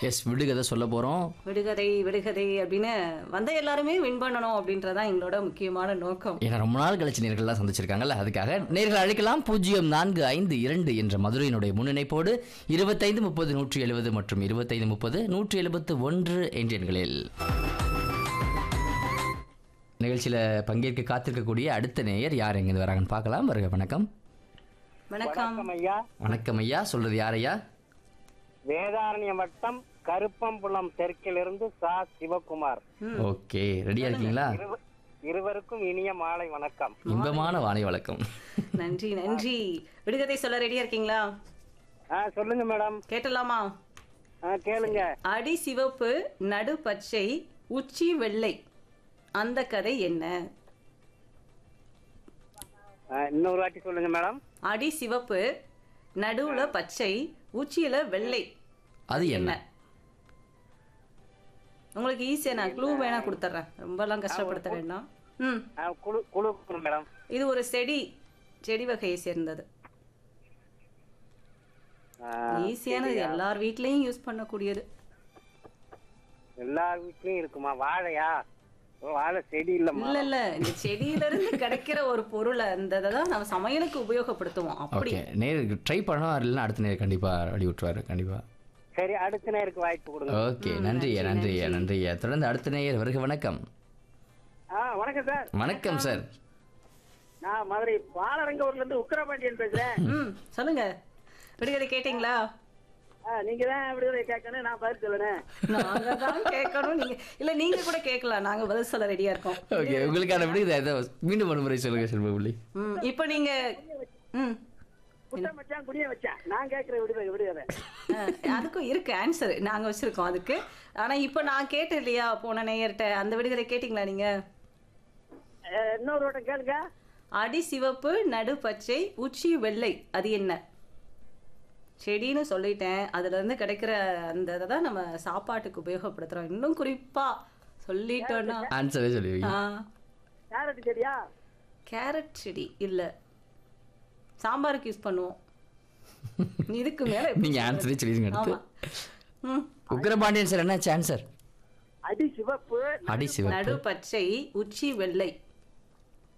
S விடுகதை சொல்ல போறோம் விடுகதை விடுகதை அப்படின்னு வந்த எல்லாருமே வின் பண்ணணும் அப்படின்றதான் எங்களோட முக்கியமான நோக்கம் ஏன்னா ரொம்ப நாள் கழிச்சு நேர்கள்லாம் சந்திச்சிருக்காங்கல்ல அதுக்காக நேர்கள் அழைக்கலாம் பூஜ்ஜியம் நான்கு ஐந்து இரண்டு என்ற மதுரையினுடைய முன்னிணைப்போடு இருபத்தைந்து முப்பது நூற்றி எழுபது மற்றும் இருபத்தைந்து முப்பது நூற்றி எழுபத்து ஒன்று என்ற எண்களில் நிகழ்ச்சியில் பங்கேற்க காத்திருக்கக்கூடிய அடுத்த நேயர் யார் எங்கிருந்து வராங்கன்னு பார்க்கலாம் வருக வணக்கம் வணக்கம் வணக்கம் ஐயா வணக்கம் ஐயா சொல்றது யாரையா வேதாரண்யம் வட்டம் கருப்பம்புலம் தெற்கிலிருந்து சா சிவகுமார் ஓகே ரெடியா இருக்கீங்களா இருவ- இருவருக்கும் இனிய மாலை வணக்கம் இன்பமான வாணி வழக்கம் நன்றி நன்றி விடுகதை சொல்ல ரெடியா இருக்கீங்களா ஆ சொல்லுங்க மேடம் கேட்டலாமா ஆ கேளுங்க அடி சிவப்பு நடு பச்சை உச்சி வெள்ளை அந்த கதை என்ன ஆ, இன்னொரு வாட்டி சொல்லுங்க மேடம் அடி சிவப்பு நடுவுல பச்சை உச்சியில வெள்ளை அது என்ன உங்களுக்கு ஈஸியா நான் க்ளூ வேணா கொடுத்துட்றேன் ரொம்பலாம் கஷ்டப்படுத்த வேண்டாம் ம் ஆ, குழு குழு குழு மேடம் இது ஒரு செடி செடி வகையை சேர்ந்தது ஆ, ஈஸியானது எல்லார் வீட்லயும் யூஸ் பண்ணக்கூடியது எல்லா வீட்லயும் இருக்குமா வாழையா ஓ, வாழை செடி இல்லம்மா இல்ல இல்ல இந்த செடியில இருந்து கிடைக்கிற ஒரு பொருளை அந்த இதை தான் நம்ம சமையலுக்கு உபயோகப்படுத்துவோம் அப்படி ஓகே நேருக்கு ட்ரை பண்ணோம் இல்லைன்னா அடுத்த நேர் கண்டிப்பா வழி விட்டுருவாரு கண்டிப்பா சரி அடுத்த நேருக்கு வாய்ப்பு கொடுங்க ஓகே நன்றி நன்றி நன்றி தொடர்ந்து அடுத்த நேயர் வருக வணக்கம் ஆ வணக்கம் சார் வணக்கம் சார் நான் மதுரை பாலரங்கூர்ல இருந்து உக்கரபாண்டியன் பேசுறேன் ம் சொல்லுங்க விடுகதை கேட்டீங்களா நீங்க தான் விடுதலை கேட்கணும் நான் பதில் சொல்லணும் நாங்க தான் கேட்கணும் நீங்க இல்ல நீங்க கூட கேட்கலாம் நாங்க பதில் சொல்ல ரெடியா இருக்கோம் ஓகே உங்களுக்கான விடுதலை ஏதோ மீண்டும் ஒரு முறை சொல்லுங்க செல்வபுள்ளி ம் இப்போ நீங்க ம் குட்ட மச்சான் குடிய வச்சான் நான் கேட்கிற விடுதலை விடுதலை அஹ், அதுக்கும் இருக்கு ஆன்சர் நாங்க வச்சிருக்கோம் அதுக்கு ஆனா இப்போ நான் கேட்டேன் இல்லையா போன நேயர்கிட்ட அந்த விடுகதை கேட்டிங்களா நீங்க இன்னொரு வட்டம் கேளுங்க அடி சிவப்பு நடு பச்சை உச்சி வெள்ளை அது என்ன செடின்னு சொல்லிட்டேன் அதுல இருந்து கிடைக்கிற அந்த இதை தான் நம்ம சாப்பாட்டுக்கு உபயோகப்படுத்துறோம் இன்னும் குறிப்பா சொல்லிட்டோம்னா ஆன்சரே சொல்லுவீங்க ஆ, கேரட் செடியா கேரட் செடி இல்ல சாம்பாருக்கு யூஸ் பண்ணுவோம் இதுக்கு மேல எப்படி நீங்க ஆன்சரே சொல்லிடுங்க அடுத்து ஆமா ம் உக்ரபாண்டியன் சார் என்ன ஆன்சர் அடி சிவப்பு அடி சிவப்பு நடு பச்சை உச்சி வெள்ளை